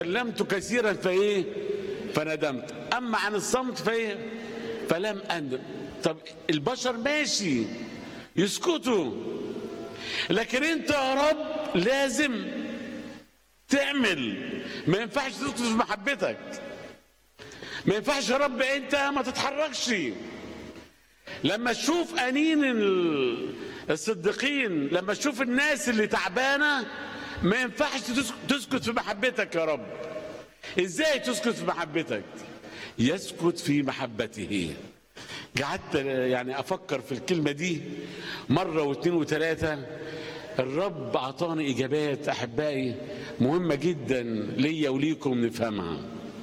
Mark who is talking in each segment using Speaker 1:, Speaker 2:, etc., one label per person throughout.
Speaker 1: تكلمت كثيرا فايه فندمت اما عن الصمت فايه فلم اندم طب البشر ماشي يسكتوا لكن انت يا رب لازم تعمل ما ينفعش تسكت في محبتك ما ينفعش يا رب انت ما تتحركش لما تشوف انين ال- الصديقين لما تشوف الناس اللي تعبانه ما ينفعش تسك- تسكت في محبتك يا رب ازاي تسكت في محبتك يسكت في محبته قعدت يعني افكر في الكلمه دي مره واثنين وثلاثه الرب اعطاني اجابات احبائي مهمه جدا ليا وليكم نفهمها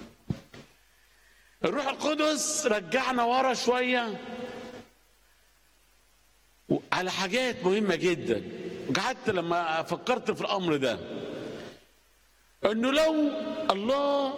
Speaker 1: الروح القدس رجعنا ورا شويه على حاجات مهمه جدا وقعدت لما فكرت في الامر ده انه لو الله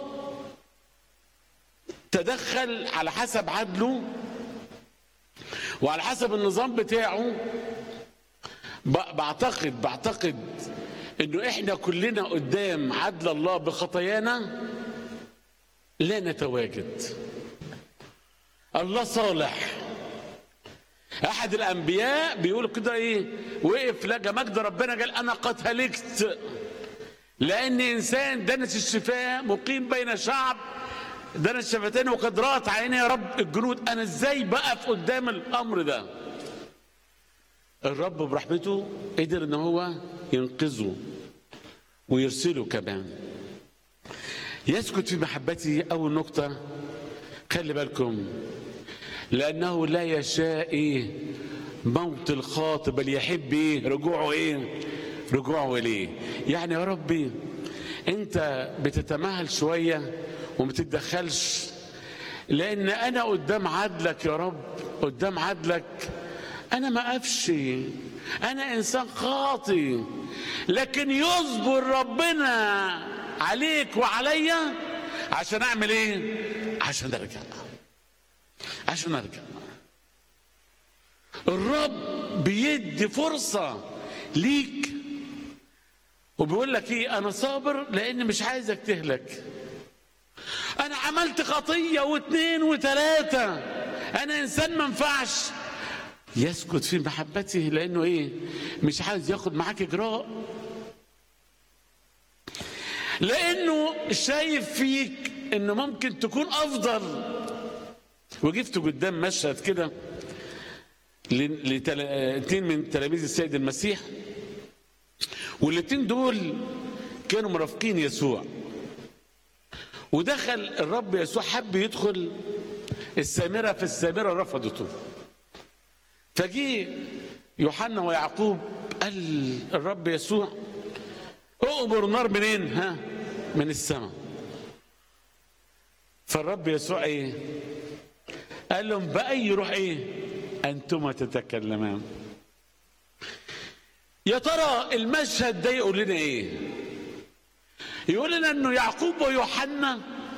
Speaker 1: تدخل على حسب عدله وعلى حسب النظام بتاعه ب- بعتقد بعتقد انه احنا كلنا قدام عدل الله بخطايانا لا نتواجد الله صالح احد الانبياء بيقول كده ايه وقف لقى مجد ربنا قال انا قد هلكت لاني انسان دنس الشفاه مقيم بين شعب دنس شفتين وقد رات عيني يا رب الجنود انا ازاي بقف قدام الامر ده الرب برحمته قدر ان هو ينقذه ويرسله كمان يسكت في محبته اول نقطه خلي بالكم لانه لا يشاء ايه موت الخاطب بل يحب ايه رجوعه ايه رجوعه اليه يعني يا ربي انت بتتمهل شويه وما تتدخلش لان انا قدام عدلك يا رب قدام عدلك انا ما اقفش انا انسان خاطي لكن يصبر ربنا عليك وعليا عشان اعمل ايه عشان ارجع عشان ارجع الرب بيدي فرصه ليك وبيقول لك ايه انا صابر لان مش عايزك تهلك انا عملت خطيه واثنين وثلاثه انا انسان ما ينفعش يسكت في محبته لانه ايه مش عايز ياخد معاك اجراء لانه شايف فيك انه ممكن تكون افضل وقفت قدام مشهد كده لاثنين من تلاميذ السيد المسيح والاثنين دول كانوا مرافقين يسوع ودخل الرب يسوع حب يدخل السامرة في السامرة رفضته فجي يوحنا ويعقوب قال الرب يسوع اؤمر نار منين ها من السماء فالرب يسوع ايه قال لهم بأي روح ايه انتما تتكلمان يا ترى المشهد ده يقول لنا ايه يقول لنا انه يعقوب ويوحنا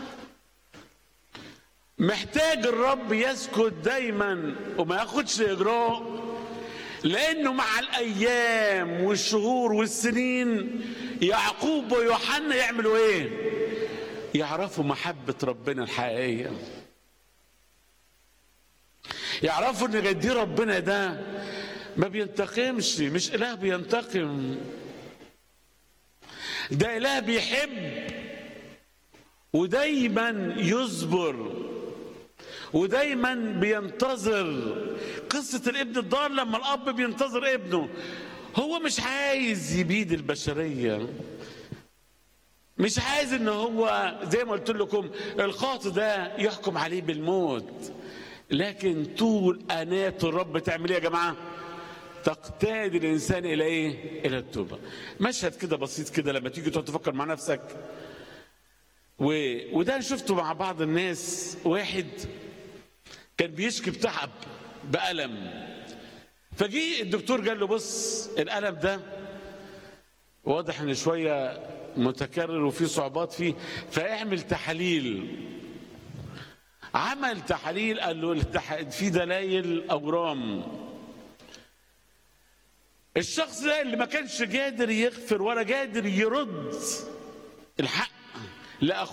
Speaker 1: محتاج الرب يسكت دايما وما ياخدش اجراء لانه مع الايام والشهور والسنين يعقوب ويوحنا يعملوا ايه يعرفوا محبه ربنا الحقيقيه يعرفوا ان قد إيه ربنا ده ما بينتقمش مش اله بينتقم ده اله بيحب ودايما يصبر ودايما بينتظر قصة الابن الضال لما الأب بينتظر ابنه هو مش عايز يبيد البشرية مش عايز ان هو زي ما قلت لكم الخاطئ ده يحكم عليه بالموت لكن طول أناة الرب تعمل ايه يا جماعه تقتاد الانسان الى ايه الى التوبه مشهد كده بسيط كده لما تيجي تقعد تفكر مع نفسك و... وده أنا شفته مع بعض الناس واحد كان بيشكي بتعب بألم فجي الدكتور قال له بص الألم ده واضح ان شويه متكرر وفي صعوبات فيه فاعمل تحاليل عمل تحاليل قال له التح... في دلائل اورام الشخص ده اللي ما كانش قادر يغفر ولا قادر يرد الحق لا